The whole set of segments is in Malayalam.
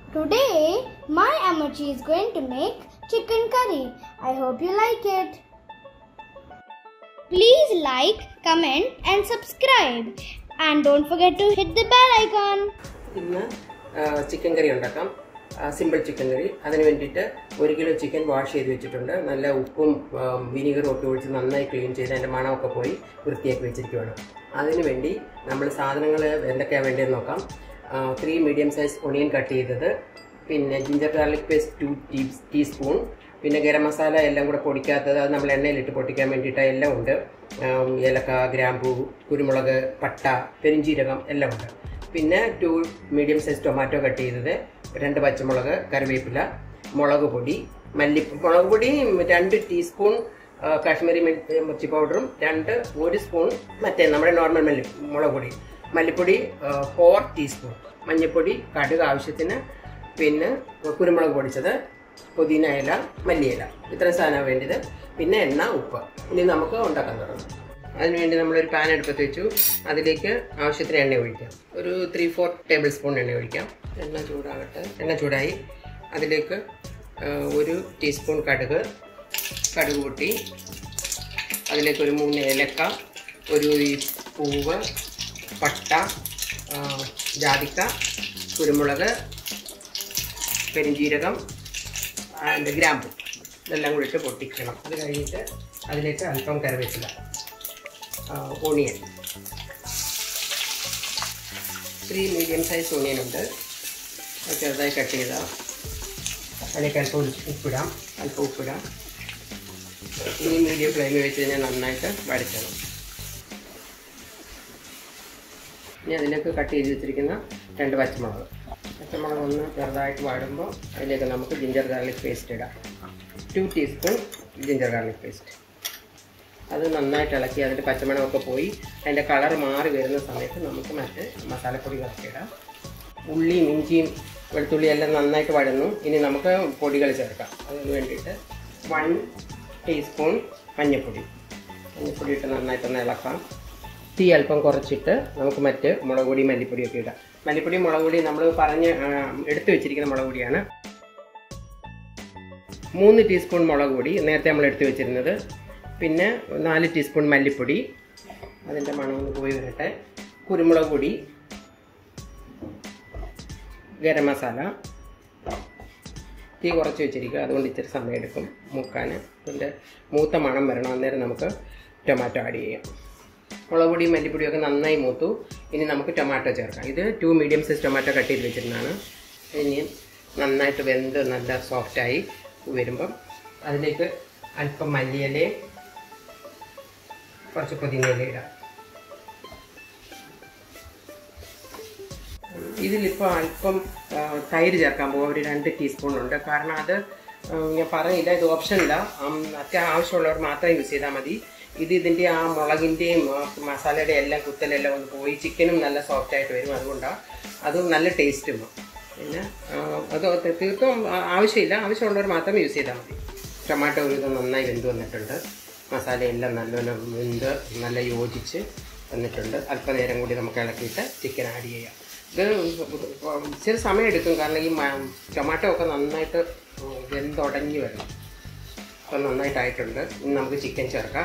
Today, my Amachi is going to make chicken curry. I hope you like it. Please like, comment, and subscribe. And don't forget to hit the bell icon. ഇന്ന് ചിക്കൻ കറി ഉണ്ടാക്കാം സിമ്പിൾ ചിക്കൻ കറി അതിന് വേണ്ടിയിട്ട് ഒരു കിലോ ചിക്കൻ വാഷ് ചെയ്ത് വെച്ചിട്ടുണ്ട് നല്ല ഉപ്പും വിനീഗറും ഒക്കെ ഒഴിച്ച് നന്നായി ക്ലീൻ ചെയ്ത് അതിൻ്റെ മണമൊക്കെ പോയി വൃത്തിയാക്കി വെച്ചിരിക്കുകയാണ് അതിന് വേണ്ടി നമ്മൾ സാധനങ്ങൾ എന്തൊക്കെയാണ് വേണ്ടതെന്ന് നോക്കാം three medium size onion cut ചെയ്തത് പിന്നെ ginger garlic paste two tea teaspoon പിന്നെ ഗരം മസാല എല്ലാം കൂടെ പൊടിക്കാത്തത് അത് നമ്മൾ എണ്ണയിലിട്ട് പൊട്ടിക്കാൻ വേണ്ടിയിട്ട് എല്ലാം ഉണ്ട് ആം, ഏലക്ക ഗ്രാമ്പൂ കുരുമുളക് പട്ട പെരിഞ്ചീരകം എല്ലാം ഉണ്ട് പിന്നെ two medium size tomato cut ചെയ്തത് രണ്ട് പച്ചമുളക് കറിവേപ്പില മുളക് പൊടി മല്ലി മുളക് പൊടി രണ്ട് ടീസ്പൂൺ ആ, കാശ്മീരി മിർച്ച് മിർച്ചി പൗഡറും രണ്ട് ഒരു സ്പൂൺ മറ്റേ നമ്മുടെ നോർമൽ മല്ലി മുളക് പൊടി മല്ലിപ്പൊടി ഫോർ ടീസ്പൂൺ മഞ്ഞൾപ്പൊടി കടുക് ആവശ്യത്തിന് പിന്നെ കുരുമുളക് പൊടിച്ചത് പുതിന ഇല മല്ലിയില ഇത്രയും സാധനമാണ് വേണ്ടത് പിന്നെ എണ്ണ ഉപ്പ് ഇനി നമുക്ക് ഉണ്ടാക്കാൻ തുടങ്ങാം അതിനുവേണ്ടി നമ്മളൊരു പാൻ എടുപ്പത്ത് വെച്ചു അതിലേക്ക് ആവശ്യത്തിന് എണ്ണ ഒഴിക്കാം ഒരു ത്രീ ഫോർ ടേബിൾ സ്പൂൺ എണ്ണ ഒഴിക്കാം എണ്ണ ചൂടാകട്ടെ എണ്ണ ചൂടായി അതിലേക്ക് ആ, ഒരു ടീസ്പൂൺ കടുക് കടുക് പൊട്ടി അതിലേക്ക് ഒരു മൂന്ന് ഏലക്ക ഒരു ഈ പൂവ് പട്ട ആ, ജാതിക്ക കുരുമുളക് പെരിഞ്ജീരകം ആൻഡ് ഗ്രാമ്പു ഇതെല്ലാം കൂടി ഇട്ട് പൊട്ടിക്കണം അത് കഴിഞ്ഞിട്ട് അതിലേക്ക് അല്പം കറിവേപ്പില onion three medium size onion ഉണ്ട് അത് ചെറുതായി കട്ട് ചെയ്താൽ അതിലേക്ക് അല്പം ഉപ്പ് ഉപ്പിടാം അല്പം ഉപ്പിടാം ഇനി മീഡിയം ഫ്ലെയിമിൽ വെച്ച് കഴിഞ്ഞാൽ നന്നായിട്ട് വരയ്ക്കണം ഇനി അതിലേക്ക് കട്ട് ചെയ്ത് വെച്ചിരിക്കുന്ന രണ്ട് പച്ചമുളക് പച്ചമുളക് ഒന്ന് ചെറുതായിട്ട് വാടുമ്പോൾ അതിലേക്ക് നമുക്ക് ജിഞ്ചർ ഗാർലിക് പേസ്റ്റ് ഇടാം two teaspoon ginger garlic paste അത് നന്നായിട്ട് ഇളക്കി അതിൻ്റെ പച്ചമണമൊക്കെ പോയി അതിൻ്റെ കളർ മാറി വരുന്ന സമയത്ത് നമുക്ക് മറ്റ് മസാലപ്പൊടികളൊക്കെ ഇടാം ഉള്ളിയും ഇഞ്ചിയും വെളുത്തുള്ളി എല്ലാം നന്നായിട്ട് വഴന്നു ഇനി നമുക്ക് പൊടികൾ ചേർക്കാം അതിന് വേണ്ടിയിട്ട് വൺ ടീസ്പൂൺ മഞ്ഞൾപ്പൊടി മഞ്ഞൾപ്പൊടി ഇട്ട് നന്നായിട്ടൊന്ന് ഇളക്കാം തീ അല്പം കുറച്ചിട്ട് നമുക്ക് മറ്റ് മുളക് പൊടി മല്ലിപ്പൊടിയൊക്കെ ഇടാം മല്ലിപ്പൊടി മുളക് പൊടി നമ്മൾ പറഞ്ഞ് ആ, എടുത്തു വെച്ചിരിക്കുന്ന മുളക് പൊടിയാണ് മൂന്ന് ടീസ്പൂൺ മുളക് പൊടി നേരത്തെ നമ്മൾ എടുത്തു വെച്ചിരുന്നത് പിന്നെ നാല് ടീസ്പൂൺ മല്ലിപ്പൊടി അതിൻ്റെ മണം ഒന്ന് പോയി വരട്ടെ കുരുമുളക് പൊടി ഗരം മസാല തീ കുറച്ച് വെച്ചിരിക്കുക അതുകൊണ്ട് ഇച്ചിരി സമയം എടുക്കും മുക്കാൻ അതിൻ്റെ മൂത്ത മണം വരണം അന്നേരം നമുക്ക് ടൊമാറ്റോ ആഡ് ചെയ്യാം മുളക് പൊടിയും മല്ലിപ്പൊടിയും ഒക്കെ നന്നായി മൂത്തു ഇനി നമുക്ക് ടൊമാറ്റോ ചേർക്കാം ഇത് two medium size tomato cut ചെയ്ത് വെച്ചിരുന്നതാണ് ഇനി നന്നായിട്ട് വെന്ത് നല്ല സോഫ്റ്റായി വരുമ്പം അതിലേക്ക് അല്പം മല്ലിയിലയും കുറച്ച് പുതിനയില ഇടാം ഇതിലിപ്പോൾ അല്പം ആ, തൈര് ചേർക്കാൻ പോകും ഒരു രണ്ട് ടീസ്പൂൺ ഉണ്ട് കാരണം അത് ആ, ഞാൻ പറഞ്ഞില്ല ഇത് ഓപ്ഷനില്ല അത്യാവശ്യം ആവശ്യമുള്ളവർ മാത്രം യൂസ് ചെയ്താൽ മതി ഇത് ഇതിൻ്റെ ആ മുളകിൻ്റെയും മസാലയുടെ എല്ലാം കുത്തലെല്ലാം ഒന്ന് പോയി ചിക്കനും നല്ല സോഫ്റ്റ് ആയിട്ട് വരും അതുകൊണ്ടാണ് അതും നല്ല ടേസ്റ്റും പിന്നെ ആ, അത് തീർത്തും ആ- ആവശ്യമില്ല ആവശ്യമുള്ളവർ മാത്രം യൂസ് ചെയ്താൽ മതി ടൊമാറ്റോ ഒരു വിധം നന്നായി വെന്ത് വന്നിട്ടുണ്ട് മസാലയെല്ലാം നല്ലോണം വെന്ത് നല്ല യോജിച്ച് വന്നിട്ടുണ്ട് അല്പനേരം കൂടി നമുക്ക് ഇളക്കിയിട്ട് ചിക്കൻ ആഡ് ചെയ്യാം ഇത് ഇച്ചിരി സമയം എടുക്കും കാരണം ഈ മ- ടൊമാറ്റോ ഒക്കെ നന്നായിട്ട് വെന്തുടഞ്ഞ് വരണം അപ്പം നന്നായിട്ടായിട്ടുണ്ട് ഇനി നമുക്ക് ചിക്കൻ ചേർക്കാം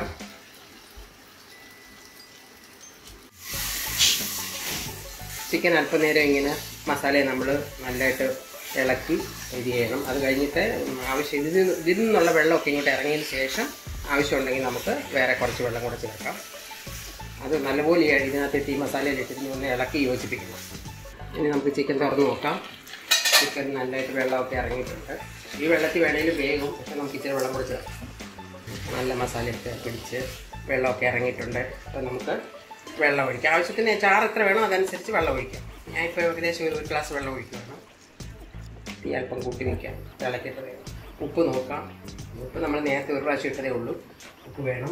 ചിക്കൻ അല്പനേരം ഇങ്ങനെ മസാലയെ നമ്മൾ നല്ലതായിട്ട് ഇളക്കി ഇത് ചെയ്യണം അത് കഴിഞ്ഞിട്ട് ആവശ്യം ഇതിൽ ഇതിൽ നിന്നുള്ള വെള്ളമൊക്കെ ഇങ്ങോട്ട് ഇറങ്ങിയതിന് ശേഷം ആവശ്യമുണ്ടെങ്കിൽ നമുക്ക് വേറെ കുറച്ച് വെള്ളം കൂടെ ചേർക്കാം അത് നല്ലപോലെ ഇതിനകത്ത് ഈ മസാലയിൽ ഇട്ടിട്ട് ഒന്ന് ഇളക്കി യോജിപ്പിക്കണം ഇനി നമുക്ക് ചിക്കൻ തുറന്ന് നോക്കാം ചിക്കൻ നല്ലതായിട്ട് വെള്ളമൊക്കെ ഇറങ്ങിയിട്ടുണ്ട് ഈ വെള്ളത്തിൽ വേണമെങ്കിൽ വേഗം പക്ഷെ നമുക്ക് ഇച്ചിരി വെള്ളം കൂടെ ചേർക്കാം നല്ല മസാലയൊക്കെ പിടിച്ച് വെള്ളമൊക്കെ ഇറങ്ങിയിട്ടുണ്ട് അപ്പോൾ നമുക്ക് വെള്ളം ഒഴിക്കാം ആവശ്യത്തിന് ചാറ് എത്ര വേണോ അതനുസരിച്ച് വെള്ളം ഒഴിക്കാം ഞാനിപ്പോൾ ഏകദേശം ഒരു ഒരു ഗ്ലാസ് വെള്ളം ഒഴിക്കുകയാണ് തീ അല്പം കൂട്ടി നിൽക്കാം തിളക്കിയിട്ട് വേണം ഉപ്പ് നോക്കാം ഉപ്പ് നമ്മൾ നേരത്തെ ഒരു പ്രാവശ്യം ഇട്ടതേ ഉള്ളൂ ഉപ്പ് വേണം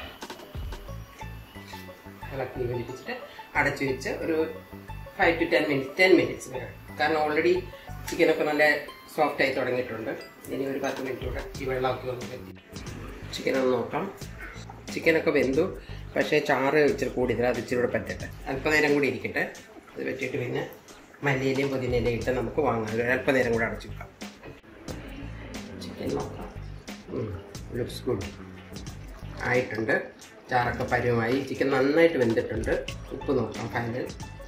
ഇളക്കി യോജിപ്പിച്ചിട്ട് അടച്ചു വെച്ച് ഒരു five to ten minutes ten minutes വരെ കാരണം ഓൾറെഡി ചിക്കനൊക്കെ നല്ല സോഫ്റ്റ് ആയി തുടങ്ങിയിട്ടുണ്ട് ഇനി ഒരു പത്ത് മിനിറ്റ് കൂടെ ഈ വെള്ളമൊക്കെ ഒന്ന് വെത്തി ചിക്കൻ ഒന്ന് നോക്കാം ചിക്കനൊക്കെ വെന്തു പക്ഷേ ചാറ് ഇച്ചിരി കൂടുതൽ അത് ഇച്ചിരി കൂടെ പറ്റട്ടെ അല്പനേരം കൂടി ഇരിക്കട്ടെ അത് വെച്ചിട്ട് പിന്നെ മല്ലിയിലയും പുതിനയിലയും ഇട്ട് നമുക്ക് വാങ്ങാം ഒരു അല്പനേരം കൂടെ അടച്ചു വെക്കാം ചിക്കൻ നോക്കാം ലുക്സ് ഗുഡ് ആയിട്ടുണ്ട് ചാറൊക്കെ പരുവമായി ചിക്കൻ നന്നായിട്ട് വെന്തിട്ടുണ്ട് ഉപ്പ് നോക്കാം ഫൈനൽ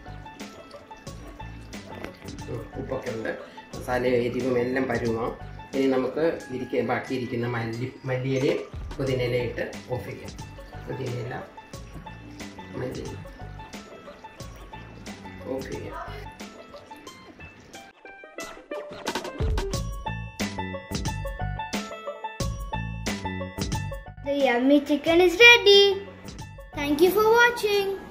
ഉം, ഉപ്പൊക്കെ ഉണ്ട് മസാല എരിവും എല്ലാം പരുവാം ഇനി നമുക്ക് ഇരിക്ക ബാക്കിയിരിക്കുന്ന മല്ലി മല്ലിയിലയും പുതിനയിലയും ഇട്ട് ഓഫ് ചെയ്യാം പുതിനയില മല്ലി ഓഫ് ചെയ്യാം The yummy chicken is ready. Thank you for watching.